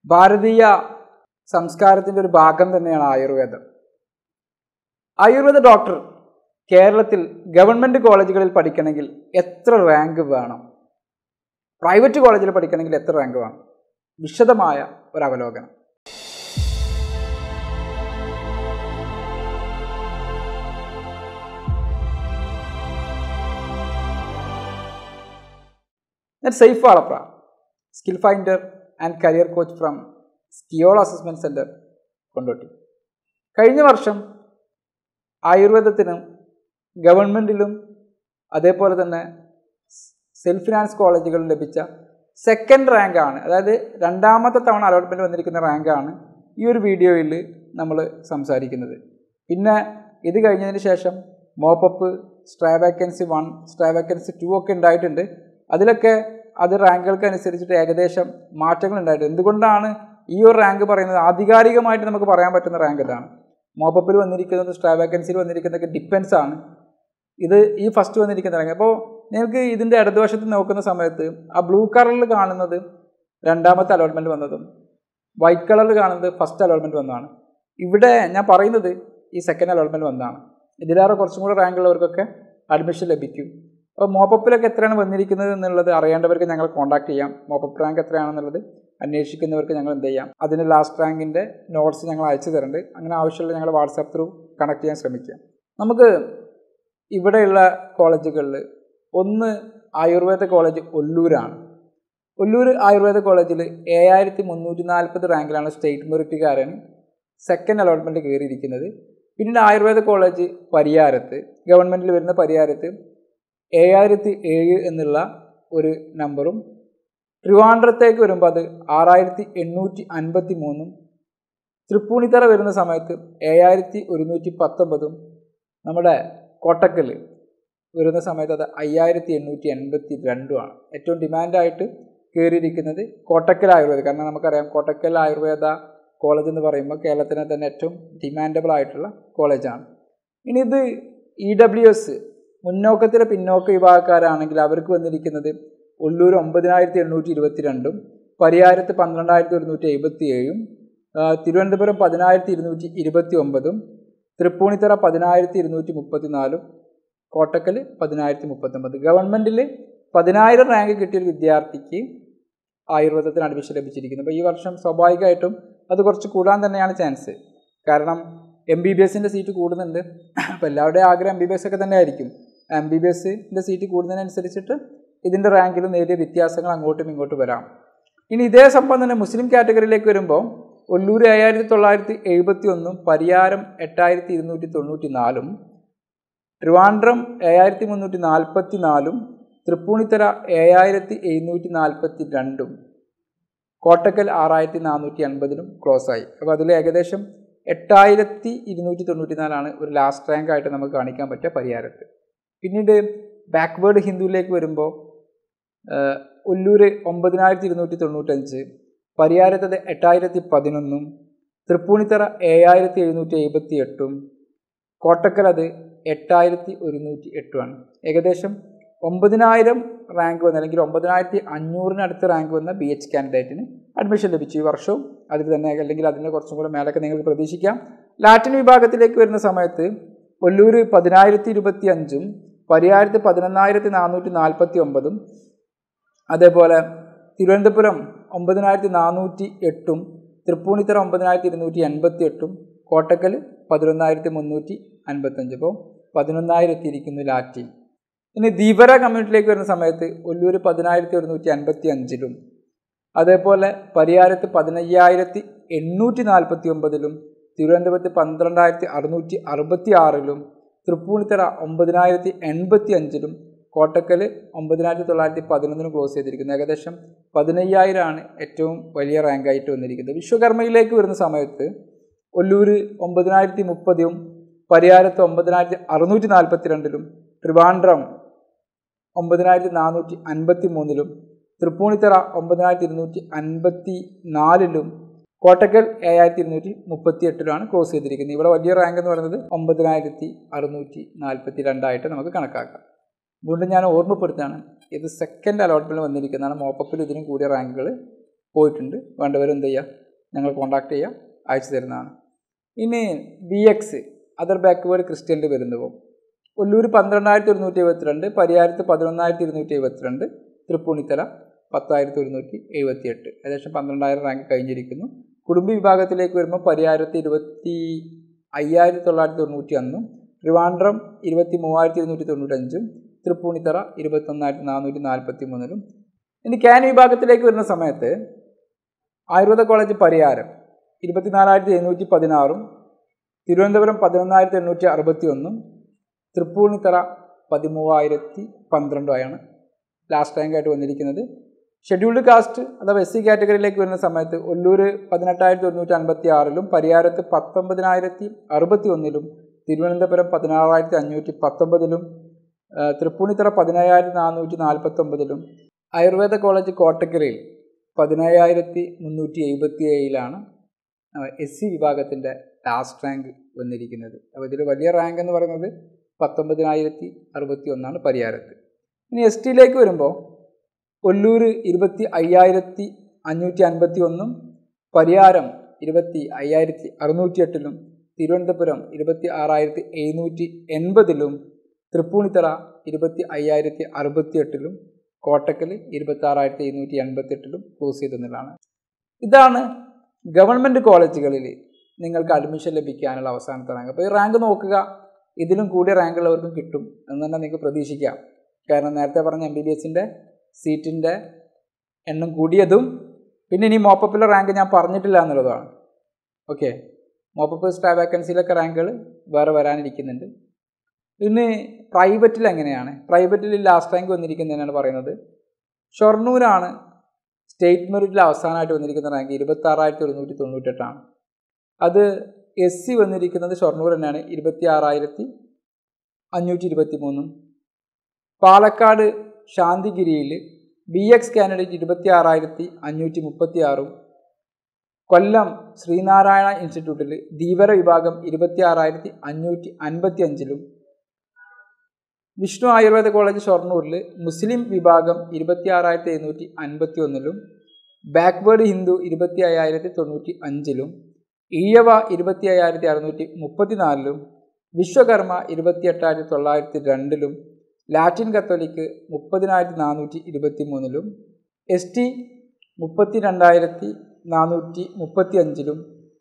ഭാരതീയ സംസ്കാരത്തിൻ്റെ ഒരു ഭാഗം തന്നെയാണ് ആയുർവേദം ആയുർവേദ ഡോക്ടർ കേരളത്തിൽ ഗവൺമെൻറ് കോളേജുകളിൽ പഠിക്കണമെങ്കിൽ എത്ര റാങ്ക് വേണം പ്രൈവറ്റ് കോളേജിൽ പഠിക്കണമെങ്കിൽ എത്ര റാങ്ക് വേണം വിശദമായ ഒരു അവലോകനം ഞാൻ Saif Valapra skill finder and career coach from skiol assessment centre Kondotty കഴിഞ്ഞ വർഷം ആയുർവേദത്തിനും ഗവൺമെൻറ്റിലും അതേപോലെ തന്നെ സെൽഫ് ഫിനാൻസ് കോളേജുകളിൽ ലഭിച്ച സെക്കൻഡ് റാങ്കാണ് അതായത് രണ്ടാമത്തെ തവണ അലോട്ട്മെൻറ്റ് വന്നിരിക്കുന്ന റാങ്കാണ് ഈ ഒരു വീഡിയോയിൽ നമ്മൾ സംസാരിക്കുന്നത് പിന്നെ ഇത് കഴിഞ്ഞതിന് ശേഷം mop up stray vacancy one stray vacancy two ഒക്കെ ഉണ്ടായിട്ടുണ്ട് അതിലൊക്കെ അത് റാങ്കുകൾക്ക് അനുസരിച്ചിട്ട് ഏകദേശം മാറ്റങ്ങൾ ഉണ്ടായിട്ടുണ്ട് എന്തുകൊണ്ടാണ് ഈ ഒരു റാങ്ക് പറയുന്നത് ആധികാരികമായിട്ട് നമുക്ക് പറയാൻ പറ്റുന്ന റാങ്ക് ഇതാണ് മോപ്പപ്പിൽ വന്നിരിക്കുന്നത് സ്ട്രാ വേക്കൻസിയിൽ വന്നിരിക്കുന്നതൊക്കെ ഡിപ്പെൻസ് ആണ് ഇത് ഈ ഫസ്റ്റ് വന്നിരിക്കുന്ന റാങ്ക് അപ്പോൾ നിങ്ങൾക്ക് ഇതിൻ്റെ ഇടതുവശത്ത് നോക്കുന്ന സമയത്ത് ആ ബ്ലൂ കളറിൽ കാണുന്നത് രണ്ടാമത്തെ അലോട്ട്മെൻറ്റ് വന്നതും വൈറ്റ് കളറിൽ കാണുന്നത് ഫസ്റ്റ് അലോട്ട്മെൻറ്റ് വന്നതാണ് ഇവിടെ ഞാൻ പറയുന്നത് ഈ സെക്കൻഡ് അലോട്ട്മെൻറ്റ് വന്നതാണ് ഇതിലേറെ കുറച്ചും കൂടെ റാങ്ക് ഉള്ളവർക്കൊക്കെ അഡ്മിഷൻ ലഭിക്കും അപ്പോൾ മോപ്പപ്പിലൊക്കെ എത്രയാണ് വന്നിരിക്കുന്നത് എന്നുള്ളത് അറിയേണ്ടവർക്ക് ഞങ്ങൾ കോൺടാക്ട് ചെയ്യാം മോപ്പപ്പ് റാങ്ക് എത്രയാണെന്നുള്ളത് അന്വേഷിക്കുന്നവർക്ക് ഞങ്ങൾ എന്ത് ചെയ്യാം അതിന് ലാസ്റ്റ് റാങ്കിൻ്റെ നോട്ട്സ് ഞങ്ങൾ അയച്ചു തരുന്നുണ്ട് അങ്ങനെ ആവശ്യമുള്ള ഞങ്ങൾ വാട്സാപ്പ് ത്രൂ കണക്ട് ചെയ്യാൻ ശ്രമിക്കാം നമുക്ക് ഇവിടെയുള്ള കോളേജുകളിൽ ഒന്ന് ആയുർവേദ കോളേജ് ഒല്ലൂരാണ് ഒല്ലൂർ ആയുർവേദ കോളേജിൽ ഏഴായിരത്തി മുന്നൂറ്റി നാൽപ്പത് റാങ്കിലാണ് സ്റ്റേറ്റ് മെറിറ്റുകാരൻ സെക്കൻഡ് അലോട്ട്മെൻറ്റ് കയറിയിരിക്കുന്നത് പിന്നീട് ആയുർവേദ കോളേജ് പരിയാരത്ത് ഗവൺമെൻറ്റിൽ വരുന്ന പരിയാരത്ത് ഏഴായിരത്തി ഏഴ് എന്നുള്ള ഒരു നമ്പറും ട്രിവാൻഡ്രത്തേക്ക് വരുമ്പോൾ അത് ആറായിരത്തി എണ്ണൂറ്റി അൻപത്തി മൂന്നും തൃപ്പൂണിത്തറ വരുന്ന സമയത്ത് ഏഴായിരത്തി ഒരുന്നൂറ്റി പത്തൊമ്പതും നമ്മുടെ കോട്ടക്കൽ വരുന്ന സമയത്ത് അത് അയ്യായിരത്തി എണ്ണൂറ്റി എൺപത്തി രണ്ടുമാണ് ഏറ്റവും ഡിമാൻഡായിട്ട് കയറിയിരിക്കുന്നത് കോട്ടക്കൽ ആയുർവേദ കാരണം നമുക്കറിയാം കോട്ടക്കൽ ആയുർവേദ കോളേജ് എന്ന് പറയുമ്പോൾ കേരളത്തിലെ തന്നെ ഏറ്റവും ഡിമാൻഡബിൾ ആയിട്ടുള്ള കോളേജാണ് ഇനി ഇത് ഇ ഡബ്ല്യു എസ് മുന്നോക്കത്തിലെ പിന്നോക്ക വിഭാഗക്കാരാണെങ്കിൽ അവർക്ക് വന്നിരിക്കുന്നത് ഉള്ളൂർ ഒമ്പതിനായിരത്തി എണ്ണൂറ്റി ഇരുപത്തി രണ്ടും പരിയാരത്ത് പന്ത്രണ്ടായിരത്തി ഒരുന്നൂറ്റി എഴുപത്തി ഏഴും തിരുവനന്തപുരം പതിനായിരത്തി ഇരുന്നൂറ്റി ഇരുപത്തി ഒമ്പതും തൃപ്പൂണിത്തറ പതിനായിരത്തി ഇരുന്നൂറ്റി മുപ്പത്തി നാലും കോട്ടക്കൽ പതിനായിരത്തി മുപ്പത്തൊമ്പത് ഗവൺമെൻറ്റിൽ പതിനായിരം റാങ്ക് കിട്ടിയൊരു വിദ്യാർത്ഥിക്ക് ആയുർവേദത്തിന് അഡ്മിഷൻ ലഭിച്ചിരിക്കുന്നു അപ്പോൾ ഈ വർഷം സ്വാഭാവികമായിട്ടും അത് കുറച്ച് കൂടാൻ തന്നെയാണ് ചാൻസ് കാരണം എം ബി ബി എസിൻ്റെ സീറ്റ് കൂടുന്നുണ്ട് അപ്പോൾ എല്ലാവരുടെയും ആഗ്രഹം എം ബി ബി എസ് ഒക്കെ തന്നെ ആയിരിക്കും എം ബി ബി എസിൻ്റെ സീറ്റ് കൂടുന്നതിനനുസരിച്ചിട്ട് ഇതിൻ്റെ റാങ്കിൽ നേരിയ വ്യത്യാസങ്ങൾ അങ്ങോട്ടും ഇങ്ങോട്ടും വരാം ഇനി ഇതേ സംഭവം തന്നെ മുസ്ലിം കാറ്റഗറിയിലേക്ക് വരുമ്പോൾ ഒല്ലൂർ ഏഴായിരത്തി തൊള്ളായിരത്തി എഴുപത്തി ഒന്നും പരിയാരം എട്ടായിരത്തി ഇരുന്നൂറ്റി തൊണ്ണൂറ്റി നാലും ട്രിവാൻഡ്രം ഏഴായിരത്തി മുന്നൂറ്റി നാൽപ്പത്തി നാലും തൃപ്പൂണിത്തറ ഏഴായിരത്തി എഴുന്നൂറ്റി നാൽപ്പത്തി രണ്ടും കോട്ടക്കൽ ആറായിരത്തി നാനൂറ്റി അൻപതിലും ക്ലോസ് ആയി അപ്പോൾ അതിൽ ഏകദേശം എട്ടായിരത്തി ഇരുന്നൂറ്റി തൊണ്ണൂറ്റി നാലാണ് ഒരു ലാസ്റ്റ് റാങ്ക് ആയിട്ട് നമുക്ക് കാണിക്കാൻ പറ്റുക പരിഹാരത്ത് പിന്നീട് ബാക്ക്വേർഡ് ഹിന്ദുവിലേക്ക് വരുമ്പോൾ ഒല്ലൂർ ഒമ്പതിനായിരത്തി ഇരുന്നൂറ്റി തൊണ്ണൂറ്റഞ്ച് പരിയാരത്തത് എട്ടായിരത്തി പതിനൊന്നും തൃപ്പൂണിത്തറ ഏഴായിരത്തി എഴുന്നൂറ്റി എഴുപത്തി എട്ടും കോട്ടക്കൽ അത് എട്ടായിരത്തി ഒരുന്നൂറ്റി എട്ടുമാണ് ഏകദേശം ഒമ്പതിനായിരം റാങ്ക് വന്ന അല്ലെങ്കിൽ ഒമ്പതിനായിരത്തി അഞ്ഞൂറിനടുത്ത് റാങ്ക് വന്ന ബി എച്ച് കാൻഡിഡേറ്റിന് അഡ്മിഷൻ ലഭിച്ചു ഈ വർഷവും അതിൽ തന്നെ അല്ലെങ്കിൽ അതിൻ്റെ കുറച്ചും കൂടെ മേലൊക്കെ നിങ്ങൾക്ക് പ്രതീക്ഷിക്കാം ലാറ്റിൻ വിഭാഗത്തിലേക്ക് വരുന്ന സമയത്ത് ഒല്ലൂർ പതിനായിരത്തി ഇരുപത്തി അഞ്ചും പരിയാരത്ത് പതിനൊന്നായിരത്തി നാനൂറ്റി നാൽപ്പത്തി ഒമ്പതും അതേപോലെ തിരുവനന്തപുരം ഒമ്പതിനായിരത്തി നാനൂറ്റി എട്ടും തൃപ്പൂണിത്തറ ഒമ്പതിനായിരത്തി ഇരുന്നൂറ്റി എൺപത്തി എട്ടും കോട്ടക്കൽ പതിനൊന്നായിരത്തി മുന്നൂറ്റി അൻപത്തഞ്ച് അപ്പോൾ പതിനൊന്നായിരത്തി ഇരിക്കുന്നു ലാറ്റിൻ ഇനി ധീവര കമ്മ്യൂണിറ്റിയിലേക്ക് വരുന്ന സമയത്ത് ഒല്ലൂർ പതിനായിരത്തി ഒരുന്നൂറ്റി അൻപത്തി അഞ്ചിലും അതേപോലെ പരിയാരത്ത് പതിനയ്യായിരത്തി എണ്ണൂറ്റി നാൽപ്പത്തി ഒമ്പതിലും തിരുവനന്തപുരത്ത് പന്ത്രണ്ടായിരത്തി അറുന്നൂറ്റി അറുപത്തി ആറിലും തൃപ്പൂണിത്തറ ഒമ്പതിനായിരത്തി എൺപത്തി അഞ്ചിലും കോട്ടക്കൽ ഒമ്പതിനായിരത്തി തൊള്ളായിരത്തി പതിനൊന്നിനും ക്ലോസ് ചെയ്തിരിക്കുന്നത് ഏകദേശം പതിനയ്യായിരമാണ് ഏറ്റവും വലിയ റാങ്കായിട്ട് വന്നിരിക്കുന്നത് വിശ്വകർമ്മയിലേക്ക് വരുന്ന സമയത്ത് ഒല്ലൂർ ഒമ്പതിനായിരത്തി മുപ്പതും പരിയാരത്ത് ഒമ്പതിനായിരത്തി അറുന്നൂറ്റി നാൽപ്പത്തി രണ്ടിലും ട്രിവാൻഡ്രം ഒമ്പതിനായിരത്തി നാനൂറ്റി അൻപത്തി മൂന്നിലും തൃപ്പൂണിത്തറ ഒമ്പതിനായിരത്തി ഇരുന്നൂറ്റി അൻപത്തി നാലിലും കോട്ടക്കൽ ഏഴായിരത്തി ഇരുന്നൂറ്റി മുപ്പത്തി എട്ടിലാണ് ക്ലോസ് ചെയ്തിരിക്കുന്നത് ഇവിടെ വലിയ റാങ്ക് എന്ന് പറയുന്നത് ഒമ്പതിനായിരത്തി അറുന്നൂറ്റി നാൽപ്പത്തി രണ്ടായിട്ട് നമുക്ക് കണക്കാക്കാം വീണ്ടും ഞാൻ ഓർമ്മപ്പെടുത്തുകയാണ് ഇത് സെക്കൻഡ് അലോട്ട്മെൻറ്റ് വന്നിരിക്കുന്നതാണ് മോപ്പപ്പിൽ ഇതിനും കൂടിയ റാങ്കുകൾ പോയിട്ടുണ്ട് വേണ്ടവർ എന്ത് ചെയ്യുക ഞങ്ങൾ കോൺടാക്ട് ചെയ്യുക അയച്ചു തരുന്നതാണ് ഇനി ബി എക്സ് അതർ ബാക്ക്വേർഡ് ക്രിസ്ത്യനിൽ വരുന്നപ്പോൾ ഒല്ലൂർ പന്ത്രണ്ടായിരത്തി ഒരുന്നൂറ്റി എഴുപത്തിരണ്ട് പരിയാരത്ത് പതിനൊന്നായിരത്തി ഇരുന്നൂറ്റി എഴുപത്തിരണ്ട് തൃപ്പൂണിത്തല പത്തായിരത്തി ഒരുന്നൂറ്റി എഴുപത്തി എട്ട് ഏകദേശം പന്ത്രണ്ടായിരം റാങ്ക് കഴിഞ്ഞിരിക്കുന്നു കുടുംബ വിഭാഗത്തിലേക്ക് വരുമ്പോൾ പരിയാരത്ത് ഇരുപത്തി അയ്യായിരത്തി തൊള്ളായിരത്തി തൊണ്ണൂറ്റി ഒന്നും ട്രിവാൻഡ്രം ഇരുപത്തി മൂവായിരത്തി ഇരുന്നൂറ്റി തൊണ്ണൂറ്റഞ്ചും തൃപ്പൂണിത്തറ ഇരുപത്തൊന്നായിരത്തി നാനൂറ്റി നാൽപ്പത്തി മൂന്നിലും ഇനി ക്യാൻ വിഭാഗത്തിലേക്ക് വരുന്ന സമയത്ത് ആയുർവേദ കോളേജ് പരിയാരം ഇരുപത്തിനാലായിരത്തി എഴുന്നൂറ്റി പതിനാറും തിരുവനന്തപുരം പതിനൊന്നായിരത്തി എണ്ണൂറ്റി അറുപത്തി ഒന്നും തൃപ്പൂണിത്തറ പതിമൂവായിരത്തി പന്ത്രണ്ടുമായാണ് ലാസ്റ്റ് റാങ്ക് ആയിട്ട് വന്നിരിക്കുന്നത് ഷെഡ്യൂൾഡ് കാസ്റ്റ് അഥവാ എസ് സി കാറ്റഗറിയിലേക്ക് വരുന്ന സമയത്ത് ഒല്ലൂർ പതിനെട്ടായിരത്തി ഒരുന്നൂറ്റി അൻപത്തി ആറിലും പരിയാരത്ത് പത്തൊമ്പതിനായിരത്തി അറുപത്തി ഒന്നിലും തിരുവനന്തപുരം പതിനാറായിരത്തി അഞ്ഞൂറ്റി പത്തൊമ്പതിലും തൃപ്പൂണിത്തറ പതിനയ്യായിരത്തി നാനൂറ്റി നാൽപ്പത്തൊമ്പതിലും ആയുർവേദ കോളേജ് കോട്ടക്കരയിൽ പതിനയ്യായിരത്തി മുന്നൂറ്റി എഴുപത്തി ഏഴിലാണ് എസ് സി വിഭാഗത്തിൻ്റെ ലാസ്റ്റ് റാങ്ക് വന്നിരിക്കുന്നത് അപ്പോൾ ഇതിൽ വലിയ റാങ്ക് എന്ന് പറയുന്നത് പത്തൊമ്പതിനായിരത്തി അറുപത്തി ഒന്നാണ് പരിയാരത്ത് ഇനി എസ് ടിയിലേക്ക് വരുമ്പോൾ കൊല്ലൂർ ഇരുപത്തി അയ്യായിരത്തി അഞ്ഞൂറ്റി അൻപത്തി ഒന്നും പരിയാരം ഇരുപത്തി അയ്യായിരത്തി അറുന്നൂറ്റി എട്ടിലും തിരുവനന്തപുരം ഇരുപത്തി ആറായിരത്തി എഴുന്നൂറ്റി എൺപതിലും തൃപ്പൂണിത്തറ ഇരുപത്തി അയ്യായിരത്തി അറുപത്തി എട്ടിലും കോട്ടക്കൽ ഇരുപത്തി ആറായിരത്തി എഴുന്നൂറ്റി എൺപത്തി എട്ടിലും ക്ലോസ് ചെയ്തെന്നുള്ളതാണ് ഇതാണ് ഗവൺമെൻറ് കോളേജുകളിൽ നിങ്ങൾക്ക് അഡ്മിഷൻ ലഭിക്കാനുള്ള അവസാനത്തെ റാങ്ക് അപ്പോൾ ഈ റാങ്ക് നോക്കുക ഇതിലും കൂടിയ റാങ്കുള്ളവർക്കും കിട്ടും എന്ന് തന്നെ നിങ്ങൾക്ക് പ്രതീക്ഷിക്കാം കാരണം നേരത്തെ പറഞ്ഞ എം ബി ബി എസിൻ്റെ സീറ്റിൻ്റെ എണ്ണം കൂടിയതും പിന്നെ ഇനി മോപ്പപ്പിലെ റാങ്ക് ഞാൻ പറഞ്ഞിട്ടില്ല എന്നുള്ളതാണ് ഓക്കെ മോപ്പപ്പ് സ്റ്റാ വേക്കൻസിയിലൊക്കെ റാങ്കുകൾ വേറെ വരാനിരിക്കുന്നുണ്ട് ഇനി പ്രൈവറ്റിൽ എങ്ങനെയാണ് പ്രൈവറ്റിൽ ലാസ്റ്റ് റാങ്ക് വന്നിരിക്കുന്നതിനാണ് പറയുന്നത് ഷൊർണൂരാണ് സ്റ്റേറ്റ് മെറിറ്റിൽ അവസാനമായിട്ട് വന്നിരിക്കുന്ന റാങ്ക് ഇരുപത്തി ആറായിരത്തി ഒരുന്നൂറ്റി തൊണ്ണൂറ്റെട്ടാണ് അത് എസ് സി വന്നിരിക്കുന്നത് ഷൊർണൂർ തന്നെയാണ് ഇരുപത്തി ആറായിരത്തി അഞ്ഞൂറ്റി ഇരുപത്തി മൂന്നും പാലക്കാട് ശാന്തിഗിരിയിൽ ബി എക്സ് കാൻഡിഡേറ്റ് ഇരുപത്തി ആറായിരത്തി അഞ്ഞൂറ്റി മുപ്പത്തി ആറും കൊല്ലം ശ്രീനാരായണ ഇൻസ്റ്റിറ്റ്യൂട്ടിൽ ധീവര വിഭാഗം ഇരുപത്തി ആറായിരത്തി അഞ്ഞൂറ്റി അൻപത്തി അഞ്ചിലും വിഷ്ണു ആയുർവേദ കോളേജ് ഷൊർണൂരിൽ മുസ്ലിം വിഭാഗം ഇരുപത്തി ആറായിരത്തി എഴുന്നൂറ്റി അൻപത്തി ഒന്നിലും ബാക്ക്വേർഡ് ഹിന്ദു ഇരുപത്തി അയ്യായിരത്തി തൊണ്ണൂറ്റി അഞ്ചിലും ഈഴവ ഇരുപത്തി അയ്യായിരത്തി അറുന്നൂറ്റി മുപ്പത്തിനാലിലും വിശ്വകർമ്മ ഇരുപത്തി എട്ടായിരത്തി തൊള്ളായിരത്തി രണ്ടിലും ലാറ്റിൻ കത്തോലിക്ക് മുപ്പതിനായിരത്തി നാനൂറ്റി ഇരുപത്തി മൂന്നിലും എസ് ടി മുപ്പത്തി രണ്ടായിരത്തി നാനൂറ്റി മുപ്പത്തി അഞ്ചിലും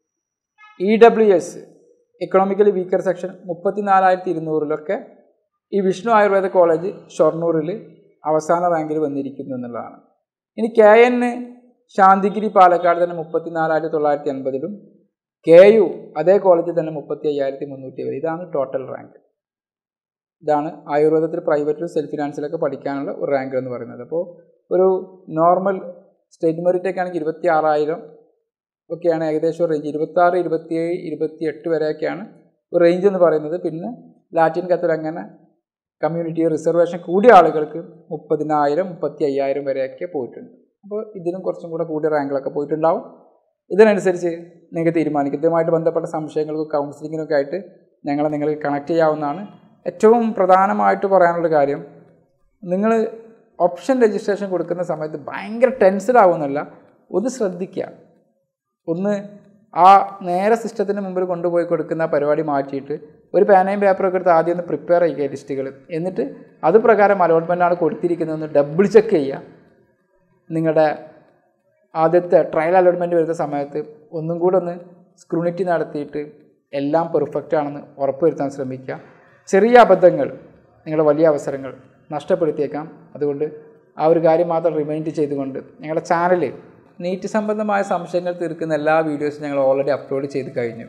E W S economically weaker section മുപ്പത്തിനാലായിരത്തി ഇരുന്നൂറിലൊക്കെ ഈ വിഷ്ണു ആയുർവേദ കോളേജ് ഷൊർണൂറിൽ അവസാന റാങ്കിൽ വന്നിരിക്കുന്നു എന്നുള്ളതാണ് ഇനി കെ എൻ ശാന്തിഗിരി പാലക്കാട് തന്നെ മുപ്പത്തിനാലായിരത്തി തൊള്ളായിരത്തി എൺപതിലും കെ യു അതേ കോളേജിൽ തന്നെ മുപ്പത്തി അയ്യായിരത്തി മുന്നൂറ്റി ഏഴ് ഇതാണ് ടോട്ടൽ റാങ്ക് ഇതാണ് ആയുർവേദത്തിൽ പ്രൈവറ്റിലും സെൽഫ് ഫിനാൻസിലൊക്കെ പഠിക്കാനുള്ള ഒരു റാങ്ക് എന്ന് പറയുന്നത് അപ്പോൾ ഒരു നോർമൽ സ്റ്റേറ്റ് മെറിറ്റൊക്കെ ആണെങ്കിൽ ഇരുപത്തി ആറായിരം ഒക്കെയാണ് ഏകദേശം റേഞ്ച് ഇരുപത്താറ് ഇരുപത്തിയേഴ് ഇരുപത്തി എട്ട് വരെയൊക്കെയാണ് ഒരു റേഞ്ച് എന്ന് പറയുന്നത് പിന്നെ ലാറ്റിൻ കത്തിൽ അങ്ങനെ കമ്മ്യൂണിറ്റി റിസർവേഷൻ കൂടിയ ആളുകൾക്ക് മുപ്പതിനായിരം മുപ്പത്തി അയ്യായിരം വരെയൊക്കെ പോയിട്ടുണ്ട് അപ്പോൾ ഇതിനും കുറച്ചും കൂടെ കൂടിയ റാങ്കുകളൊക്കെ പോയിട്ടുണ്ടാവും ഇതിനനുസരിച്ച് നിങ്ങൾക്ക് തീരുമാനിക്കും ഇതുമായിട്ട് ബന്ധപ്പെട്ട സംശയങ്ങൾക്കും കൗൺസിലിങ്ങിനൊക്കെ ആയിട്ട് ഞങ്ങളെ നിങ്ങൾക്ക് കണക്ട് ചെയ്യാവുന്നതാണ് ഏറ്റവും പ്രധാനമായിട്ട് പറയാനുള്ള കാര്യം നിങ്ങൾ ഓപ്ഷൻ രജിസ്ട്രേഷൻ കൊടുക്കുന്ന സമയത്ത് ഭയങ്കര ടെൻസ്ഡ് ആവുന്നല്ല ഒന്ന് ശ്രദ്ധിക്കുക ഒന്ന് ആ നേരെ സിസ്റ്റത്തിന് മുമ്പിൽ കൊണ്ടുപോയി കൊടുക്കുന്ന പരിപാടി മാറ്റിയിട്ട് ഒരു പേനയും പേപ്പറൊക്കെ എടുത്ത് ആദ്യം ഒന്ന് പ്രിപ്പയർ ചെയ്യുക ലിസ്റ്റുകൾ എന്നിട്ട് അത് പ്രകാരം അലോട്ട്മെൻറ്റാണ് കൊടുത്തിരിക്കുന്നതെന്ന് ഡബിൾ ചെക്ക് ചെയ്യുക നിങ്ങളുടെ ആദ്യത്തെ ട്രയൽ അലോട്ട്മെൻറ്റ് വരുന്ന സമയത്ത് ഒന്നും കൂടെ ഒന്ന് സ്ക്രൂണിറ്റി നടത്തിയിട്ട് എല്ലാം പെർഫെക്റ്റ് ആണെന്ന് ഉറപ്പുവരുത്താൻ ശ്രമിക്കുക ചെറിയ അബദ്ധങ്ങൾ നിങ്ങളുടെ വലിയ അവസരങ്ങൾ നഷ്ടപ്പെടുത്തിയേക്കാം അതുകൊണ്ട് ആ ഒരു കാര്യം മാത്രം റിമൈൻഡ് ചെയ്തുകൊണ്ട് ഞങ്ങളുടെ ചാനൽ നീറ്റ് സംബന്ധമായ സംശയങ്ങൾ തീർക്കുന്ന എല്ലാ വീഡിയോസും ഞങ്ങൾ ഓൾറെഡി അപ്ലോഡ് ചെയ്ത് കഴിഞ്ഞു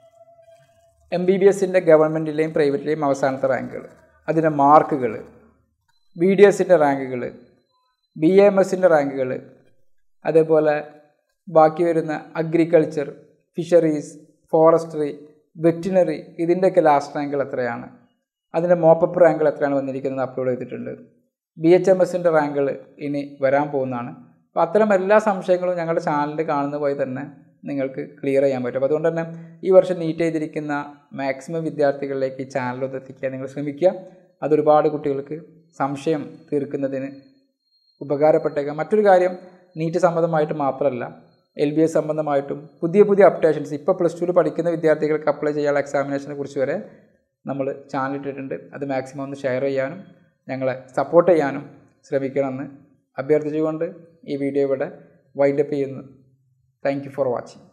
എം ബി ബി എസിൻ്റെ ഗവൺമെൻറ്റിലെയും പ്രൈവറ്റിലെയും അവസാനത്തെ റാങ്കുകൾ അതിൻ്റെ മാർക്കുകൾ ബി ഡി എസിൻ്റെ റാങ്കുകൾ ബി എം എസിൻ്റെ റാങ്കുകൾ അതേപോലെ ബാക്കി വരുന്ന അഗ്രികൾച്ചർ ഫിഷറീസ് ഫോറസ്ട്രി വെറ്റിനറി ഇതിൻ്റെയൊക്കെ ലാസ്റ്റ് റാങ്കുകൾ എത്രയാണ് അതിൻ്റെ മോപ്പപ്പ് റാങ്കുകൾ എത്രയാണ് വന്നിരിക്കുന്നത് അപ്ലോഡ് ചെയ്തിട്ടുണ്ട് ബി എച്ച് എം എസിൻ്റെ റാങ്കുകൾ ഇനി വരാൻ പോകുന്നതാണ് അപ്പോൾ അത്തരം എല്ലാ സംശയങ്ങളും ഞങ്ങളുടെ ചാനലിൽ കാണുന്ന പോലെ തന്നെ നിങ്ങൾക്ക് ക്ലിയർ ചെയ്യാൻ പറ്റും അപ്പോൾ അതുകൊണ്ട് തന്നെ ഈ വർഷം നീറ്റ് ചെയ്തിരിക്കുന്ന മാക്സിമം വിദ്യാർത്ഥികളിലേക്ക് ഈ ചാനലൊന്ന് എത്തിക്കാൻ നിങ്ങൾ ശ്രമിക്കുക അതൊരുപാട് കുട്ടികൾക്ക് സംശയം തീർക്കുന്നതിന് ഉപകാരപ്പെട്ടേക്കാം മറ്റൊരു കാര്യം നീറ്റ് സംബന്ധമായിട്ട് മാത്രമല്ല എൽ ബി എസ് സംബന്ധമായിട്ടും പുതിയ പുതിയ അപ്ഡേഷൻസ് ഇപ്പോൾ പ്ലസ് ടുവിൽ പഠിക്കുന്ന വിദ്യാർത്ഥികൾക്ക് അപ്ലൈ ചെയ്യാനുള്ള എക്സാമിനേഷനെ കുറിച്ച് വരെ നമ്മൾ ചാനൽ ഇട്ടിട്ടുണ്ട് അത് മാക്സിമം ഒന്ന് ഷെയർ ചെയ്യാനും ഞങ്ങളെ സപ്പോർട്ട് ചെയ്യാനും ശ്രമിക്കണമെന്ന് അഭ്യർത്ഥിച്ചുകൊണ്ട് ഈ വീഡിയോ ഇവിടെ വൈൻഡപ്പ് ചെയ്യുന്നു താങ്ക് യു ഫോർ വാച്ചിങ്